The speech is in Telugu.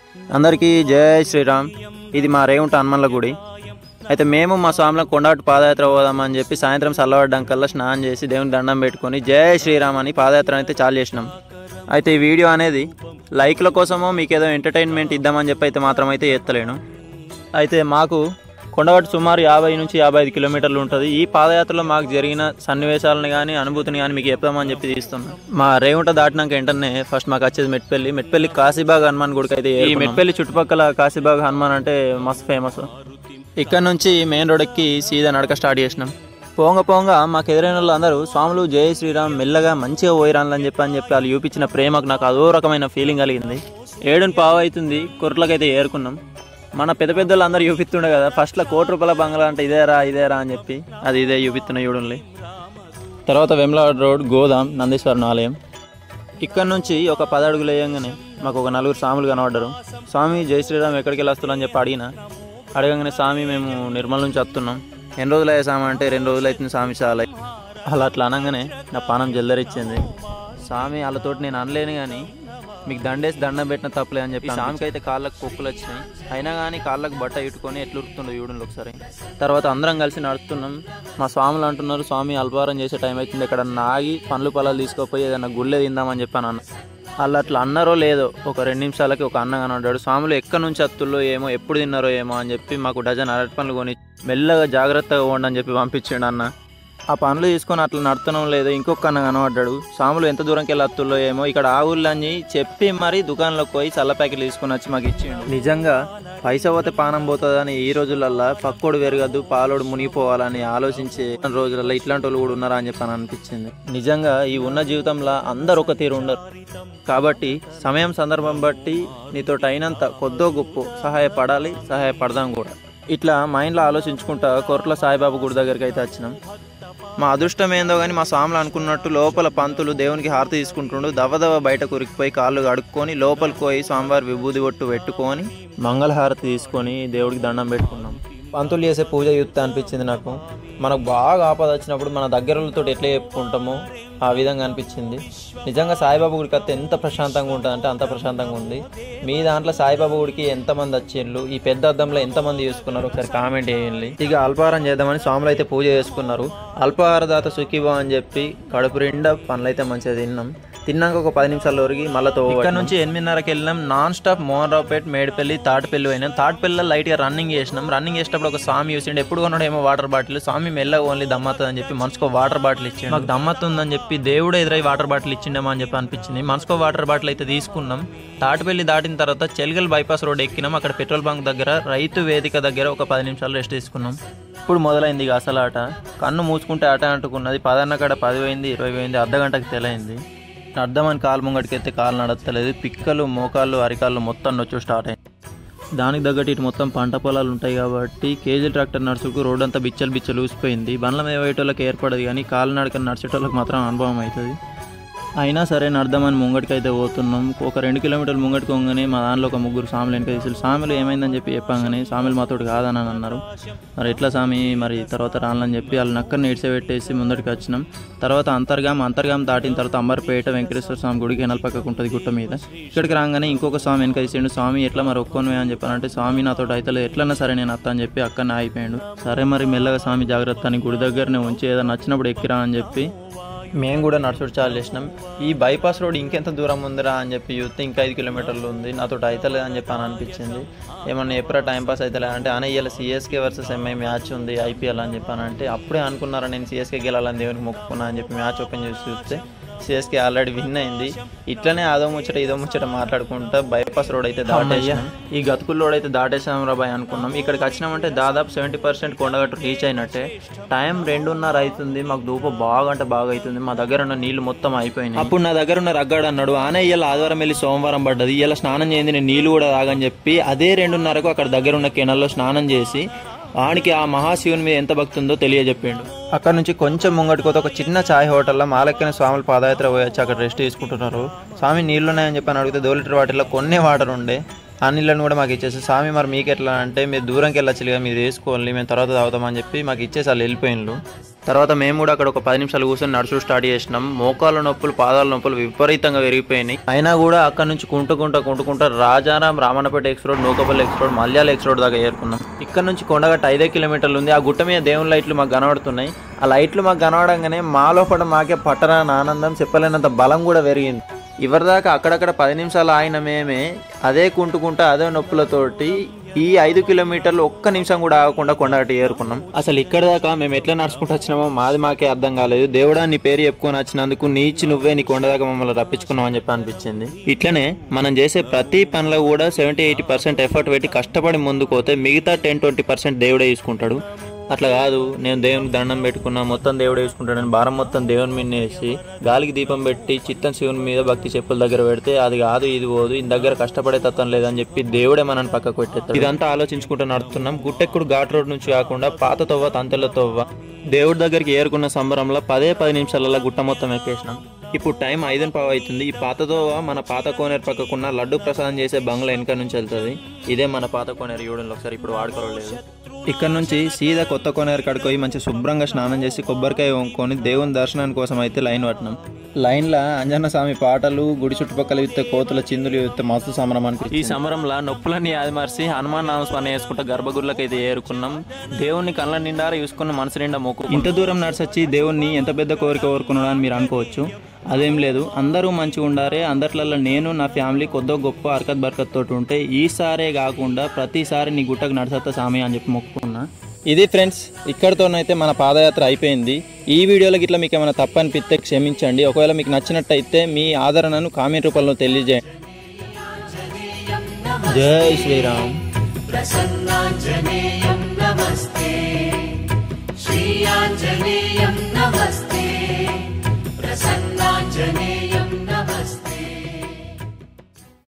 అందరికీ జై శ్రీరామ్ ఇది మా రేవుంట హనుమన్ల గుడి అయితే మేము మా స్వామిలో కొండాటు పాదయాత్ర పోదామని చెప్పి సాయంత్రం చల్లబడ్డం కల్లా స్నానం చేసి దేవుని దండం పెట్టుకొని జై శ్రీరామ్ అని పాదయాత్ర అయితే చాలు చేసినాం అయితే ఈ వీడియో అనేది లైక్ల కోసమో మీకు ఏదో ఎంటర్టైన్మెంట్ ఇద్దామని చెప్పి అయితే మాత్రం అయితే ఎత్తలేను అయితే మాకు కొండగట్టు సుమారు యాభై నుంచి యాభై ఐదు కిలోమీటర్లు ఉంటుంది ఈ పాదయాత్రలో మాకు జరిగిన సన్నివేశాలను కానీ అనుభూతిని కానీ మీకు చెప్తామని చెప్పి తీస్తున్నాం మా రేవుంట దాటినాక వెంటనే ఫస్ట్ మాకు వచ్చేది మెట్పల్లి మెట్పల్లి కాశీబాగ్ హనుమాన్ గుడికి అయితే ఈ మెట్పల్లి చుట్టుపక్కల కాశీబాగ్ హనుమాన్ అంటే మస్తు ఫేమస్ ఇక్కడ నుంచి మెయిన్ రోడ్ ఎక్కి సీదా నడక స్టార్ట్ చేసినాం పోంగ పోంగ మాకు ఎదురైన వాళ్ళు అందరూ స్వాములు జై శ్రీరామ్ మెల్లగా మంచిగా పోయిరాలని చెప్పి అని చెప్పి వాళ్ళు చూపించిన ప్రేమకు నాకు అదో రకమైన ఫీలింగ్ కలిగింది ఏడుని పావు అవుతుంది కుర్రలకైతే ఏరుకున్నాం మన పెద్ద పెద్దలు అందరూ చూపిస్తుండే కదా ఫస్ట్లో కోటి రూపాయల బంగ్లా అంటే ఇదేరా ఇదేరా అని చెప్పి అది ఇదే చూపిస్తున్న చూడండి తర్వాత వెమ్లాడ్ రోడ్ గోదాం నందీశ్వరం ఆలయం ఇక్కడ నుంచి ఒక పది అడుగులు వేయంగానే మాకు ఒక నలుగురు స్వాములు కనబడ్డారు స్వామి జై శ్రీరామ్ ఎక్కడికి వెళ్ళొస్తున్నా అని చెప్పి అడిగిన అడగగానే స్వామి మేము నిర్మల్ నుంచి వస్తున్నాం ఎన్ని రోజులు అయ్యే స్వామి అంటే రెండు రోజులు అవుతుంది స్వామి చాలా అలా అట్లా అనగానే నా పానం జల్లరిచ్చింది స్వామి వాళ్ళతోటి నేను అనలేను కానీ మీకు దండేసి దండం పెట్టిన తప్పలే అని చెప్పి స్వామికి అయితే కాళ్ళకు కుక్కులు వచ్చినాయి అయినా కానీ కాళ్ళకు బట్ట ఇట్టుకొని ఎట్లా ఉరుకుతుండో చూడండి ఒకసారి తర్వాత అందరం కలిసి నడుస్తున్నాం మా స్వాములు అంటున్నారు స్వామి అల్పారం చేసే టైం అవుతుంది ఇక్కడ నాగి పండ్లు పొలాలు తీసుకోపోయి ఏదైనా గుళ్ళే తిందామని చెప్పాను అన్న వాళ్ళు అట్లా అన్నారో లేదో ఒక రెండు నిమిషాలకి ఒక అన్న కనబడ్డాడు స్వాములు ఎక్కడి నుంచి అత్తుల్లో ఏమో ఎప్పుడు తిన్నారో ఏమో అని చెప్పి మాకు డజన్ అరటి పండ్లు కొని మెల్లగా జాగ్రత్తగా పోండి అని చెప్పి పంపించాడు అన్న ఆ పనులు తీసుకొని అట్లా నడుతున్నాం లేదు ఇంకొక అన్న కనబడ్డాడు సాములు ఎంత దూరంకి వెళ్ళి అత్తుల్లో ఏమో ఇక్కడ ఆ ఊళ్ళో అని చెప్పి మరి దుకాణంలోకి పోయి చల్ల ప్యాకెట్లు తీసుకొని వచ్చి మాకు ఇచ్చిండు నిజంగా పైసా పోతే పానం పోతుందని ఈ రోజులల్లో పక్కోడు పెరగద్దు పాలోడు మునిగిపోవాలని ఆలోచించే రోజులలో ఇట్లాంటి వాళ్ళు కూడా ఉన్నారా అని చెప్పి అని అనిపించింది నిజంగా ఈ ఉన్న జీవితంలో అందరు ఒక తీరు ఉండరు కాబట్టి సమయం సందర్భం బట్టి నీతో అయినంత కొద్దో గొప్ప సహాయపడాలి సహాయపడదాం కూడా ఇట్లా మైండ్లో ఆలోచించుకుంటా కొరట్ల సాయిబాబా గుడి దగ్గరికి అయితే వచ్చినాం మా అదృష్టం ఏందో కానీ మా స్వాములు అనుకున్నట్టు లోపల పంతులు దేవునికి హారతి తీసుకుంటుండు దవదవ బయట కురికిపోయి కాళ్ళు కడుక్కొని లోపలికి పోయి స్వామివారి విభూది ఒట్టు పెట్టుకొని మంగళహారతి తీసుకొని దేవుడికి దండం పెట్టుకున్నాం పంతులు చేసే పూజ యుక్త అనిపించింది నాకు మనకు బాగా ఆపద వచ్చినప్పుడు మన దగ్గరలతో ఎట్లా చెప్పుకుంటామో ఆ విధంగా అనిపించింది నిజంగా సాయిబాబా గుడికి వస్తే ఎంత ప్రశాంతంగా ఉంటుంది అంటే అంత ప్రశాంతంగా ఉంది మీ దాంట్లో సాయిబాబా గుడికి ఎంతమంది వచ్చిండ్రు ఈ పెద్ద అద్దంలో ఎంతమంది చేసుకున్నారు ఒకసారి కామెంట్ చేయండి ఇక అల్పాహారం చేద్దామని స్వాములు అయితే పూజ చేసుకున్నారు అల్పాహార దాత సుఖీభా అని చెప్పి కడుపు నిండా పనులు అయితే మంచిగా తిన్నాం తిన్నాక ఒక పది నిమిషాలు ఒరిగి మళ్ళీ ఇక్కడ నుంచి ఎనిమిదిన్నరకి వెళ్ళినాం నాన్ స్టాప్ మోహన్రావుపేట మేడిపల్లి తాటిపల్లి పోయినాం తాటిపల్లిలో లైట్గా రన్నింగ్ చేసినాం రన్నింగ్ చేసేటప్పుడు ఒక స్వామి చూసిండు ఎప్పుడు కొన్నాడు ఏమో వాటర్ బాటిల్ స్వామి మెల్లగా ఓన్లీ దమ్మతుంది అని చెప్పి మనసుకో వాటర్ బాటిల్ ఇచ్చిండు మాకు దమ్మతుందని చెప్పి దేవుడు ఎదురై వాటర్ బాటిల్ ఇచ్చిండేమో అని చెప్పి అనిపించింది మనసుకో వాటర్ బాటిల్ అయితే తీసుకున్నాం తాటిపల్లి దాటిన తర్వాత చెల్గల్ బైపాస్ రోడ్ ఎక్కినాం అక్కడ పెట్రోల్ బంక్ దగ్గర రైతు వేదిక దగ్గర ఒక పది నిమిషాలు రెస్ట్ తీసుకున్నాం ఇప్పుడు మొదలైంది ఇక అసలు ఆట కన్ను మూసుకుంటే ఆట అంటుకున్నది పదన్న కాడ పది పోయింది ఇరవై పోయింది అర్ధ గంటకి తెలైంది అర్థమని కాలు ముంగడికి ఎత్తే కాలు నడతలేదు పిక్కలు మోకాళ్ళు అరికాళ్ళు మొత్తం నొచ్చు స్టార్ట్ అయింది దానికి తగ్గట్టు ఇటు మొత్తం పంట పొలాలు ఉంటాయి కాబట్టి కేజీ ట్రాక్టర్ నడుచుకు రోడ్ అంతా బిచ్చలు బిచ్చలు ఊసిపోయింది బండ్ల మీద పోయేటోళ్ళకి ఏర్పడదు కానీ కాలు నడక నడిచేటోళ్ళకి మాత్రం అనుభవం అవుతుంది అయినా సరే నడదామని ముంగటికి అయితే పోతున్నాం ఒక రెండు కిలోమీటర్లు ముంగటికి పోగానే మా దానిలో ఒక ముగ్గురు సాములు వెనక తీసులు సాములు ఏమైందని చెప్పి చెప్పాగానే సాములు మాతోటి కాదని అని అన్నారు మరి ఎట్లా స్వామి మరి తర్వాత రానని చెప్పి వాళ్ళు నక్కని పెట్టేసి ముందటికి వచ్చినాం తర్వాత అంతర్గాం అంతర్గాం దాటిన తర్వాత అంబర్పేట వెంకటేశ్వర స్వామి గుడికి ఎనల పక్కకు ఉంటుంది గుట్ట మీద ఇక్కడికి రాగానే ఇంకొక స్వామి వెనక తీసిండు స్వామి ఎట్లా మరి ఒక్కొని అని చెప్పానంటే స్వామి నాతో అయితే ఎట్లన్నా సరే నేను అత్త అని చెప్పి అక్కడనే ఆగిపోయాడు సరే మరి మెల్లగా స్వామి జాగ్రత్త అని గుడి దగ్గరనే ఉంచి ఏదైనా నచ్చినప్పుడు ఎక్కిరా అని చెప్పి మేము కూడా నడుచుడు చాలు చేసినాం ఈ బైపాస్ రోడ్ ఇంకెంత దూరం ఉందిరా అని చెప్పి చూస్తే ఇంకా ఐదు కిలోమీటర్లు ఉంది నాతో అవుతలేదు అని చెప్పి అని అనిపించింది ఏమన్నా ఎప్పుడా టైం పాస్ అవుతలే అంటే అనే ఇవాళ సిఎస్కే వర్సెస్ ఎంఐ మ్యాచ్ ఉంది ఐపీఎల్ అని చెప్పాను అంటే అప్పుడే అనుకున్నారా నేను సిఎస్కే గెలాలని దేవునికి మొక్కుకున్నా అని చెప్పి మ్యాచ్ ఓపెన్ చేసి చూస్తే సిఎస్కే ఆల్రెడీ విన్ అయింది ఇట్లనే అదో ముచ్చట ఇదో ముచ్చట మాట్లాడుకుంటా బైపాస్ రోడ్ అయితే దాటేసాం ఈ గతుకుల్ రోడ్ అయితే దాటేసాం రాబాయ్ అనుకున్నాం ఇక్కడికి వచ్చినామంటే దాదాపు సెవెంటీ పర్సెంట్ కొండగట్టు రీచ్ అయినట్టే టైం రెండున్నర అవుతుంది మాకు దూప బాగా అంటే బాగా అవుతుంది మా దగ్గర ఉన్న నీళ్లు మొత్తం అయిపోయినాయి అప్పుడు నా దగ్గర ఉన్న రగ్గాడు అన్నాడు ఆనే ఇవాళ ఆదివారం వెళ్ళి సోమవారం పడ్డది ఇలా స్నానం చేయండి నేను నీళ్లు కూడా తాగని చెప్పి అదే రెండున్నరకు అక్కడ దగ్గర ఉన్న కెనల్లో స్నానం చేసి వానికి ఆ మహాశివుని మీద ఎంత భక్తి ఉందో తెలియజెప్పాడు అక్కడ నుంచి కొంచెం ముంగటికి ఒక చిన్న ఛాయ్ హోటల్లో మాలక్కిన స్వాములు పాదయాత్ర పోయొచ్చి అక్కడ రెస్ట్ తీసుకుంటున్నారు స్వామి నీళ్లు ఉన్నాయని చెప్పి అని అడిగితే దోలిటర్ వాటిలో కొన్ని వాటర్ ఉండే ఆ నీళ్ళని కూడా మాకు ఇచ్చేసి స్వామి మరి మీకు ఎట్లా అంటే మీరు దూరంకి వెళ్ళచ్చు కదా మీరు వేసుకోవాలి మేము తర్వాత తాగుతామని చెప్పి మాకు ఇచ్చేసి వాళ్ళు వెళ్ళిపోయిండ్రు తర్వాత మేము కూడా అక్కడ ఒక పది నిమిషాలు కూర్చొని నడుచుడు స్టార్ట్ చేసినాం మోకాళ్ళ నొప్పులు పాదాల నొప్పులు విపరీతంగా పెరిగిపోయినాయి అయినా కూడా అక్కడ నుంచి కుంటుకుంటా కుంటుకుంటా Rajaram Ramannapet X road Nookapalli X road Malyala X road దాకా చేరుకున్నాం ఇక్కడ నుంచి కొండగట్ట ఐదే కిలోమీటర్లు ఉంది ఆ గుట్ట మీద దేవుని లైట్లు మాకు కనబడుతున్నాయి ఆ లైట్లు మాకు కనబడంగానే మా లోపల మాకే పట్టరాని ఆనందం చెప్పలేనంత బలం కూడా పెరిగింది ఇవరిదాకా అక్కడక్కడ పది నిమిషాలు ఆయన మేమే అదే కుంటుకుంటా అదే నొప్పులతోటి ఈ ఐదు కిలోమీటర్లు ఒక్క నిమిషం కూడా ఆగకుండా కొండగట్టు ఏరుకున్నాం అసలు ఇక్కడ దాకా మేము ఎట్లా నడుచుకుంటూ వచ్చినామో మాది మాకే అర్థం కాలేదు దేవుడా నీ పేరు చెప్పుకొని వచ్చినందుకు నీ ఇచ్చి నువ్వే నీ కొండ దాకా మమ్మల్ని రప్పించుకున్నావు అని చెప్పి అనిపించింది ఇట్లనే మనం చేసే ప్రతి పనిలో కూడా సెవెంటీ ఎయిటీ పర్సెంట్ ఎఫర్ట్ పెట్టి కష్టపడి ముందుకు పోతే మిగతా టెన్ ట్వంటీ పర్సెంట్ దేవుడే తీసుకుంటాడు అట్లా కాదు నేను దేవునికి దండం పెట్టుకున్నా మొత్తం దేవుడు వేసుకుంటాడని భారం మొత్తం దేవుని మీద వేసి గాలికి దీపం పెట్టి చిత్తం శివుని మీద భక్తి చెప్పుల దగ్గర పెడితే అది కాదు ఇది పోదు ఈ దగ్గర కష్టపడే తత్వం లేదని చెప్పి దేవుడే మనని పక్కకు పెట్టేస్తాడు ఇదంతా ఆలోచించుకుంటూ నడుస్తున్నాం గుట్టెక్కుడు ఘాట్ రోడ్ నుంచి కాకుండా పాత తవ్వ తంతెల తవ్వ దేవుడి దగ్గరికి ఏరుకున్న సంబరంలో పదే పది నిమిషాలలో గుట్ట మొత్తం ఎక్కేసినాం ఇప్పుడు టైం ఐదుని పావు అవుతుంది ఈ పాత తోవ మన పాత కోనేరు పక్కకున్న లడ్డు ప్రసాదం చేసే బంగ్లా వెనక నుంచి వెళ్తుంది ఇదే మన పాత కోనేరు చూడండి ఒకసారి ఇప్పుడు వాడుకోలేదు ఇక్కడ నుంచి సీదా కొత్త కోనేరు కాడికి పోయి మంచి శుభ్రంగా స్నానం చేసి కొబ్బరికాయ వంకొని దేవుని దర్శనం కోసం అయితే లైన్ పట్టినాం లైన్లో అంజన్న స్వామి పాటలు గుడి చుట్టుపక్కల విత్తే కోతుల చిందులు విత్తే మస్తు సమరం అనిపించింది ఈ సమరంలో నొప్పులన్నీ ఆదిమర్చి హనుమాన్ నామస్మరణ చేసుకుంటూ గర్భగుడిలోకి అయితే ఏరుకున్నాం దేవుణ్ణి కళ్ళ నిండా చూసుకున్న మనసు నిండా మొక్కు ఇంత దూరం నడిచొచ్చి దేవుణ్ణి ఎంత పెద్ద కోరిక కోరుకున్నాడు అని మీరు అనుకోవచ్చు అదేం లేదు అందరూ మంచిగా ఉండారే అందరిలో నేను నా ఫ్యామిలీ కొద్దో గొప్ప అరకత్ బర్కత్ తోటి ఉంటే ఈసారే కాకుండా ప్రతిసారి నీ గుట్టకు నడసత్తా సామి అని చెప్పి మొక్కుకున్నా ఇది ఫ్రెండ్స్ ఇక్కడితోనైతే మన పాదయాత్ర అయిపోయింది ఈ వీడియోలో గిట్లా మీకు ఏమైనా తప్పు అనిపిస్తే క్షమించండి ఒకవేళ మీకు నచ్చినట్టయితే మీ ఆదరణను కామెంట్ రూపంలో తెలియజేయండి జై శ్రీరామ్ प्रसन्नाञ्जनेयं नमस्ते श्रीयाञ्जनेयं नमस्ते प्रसन्नाञ्जनेयं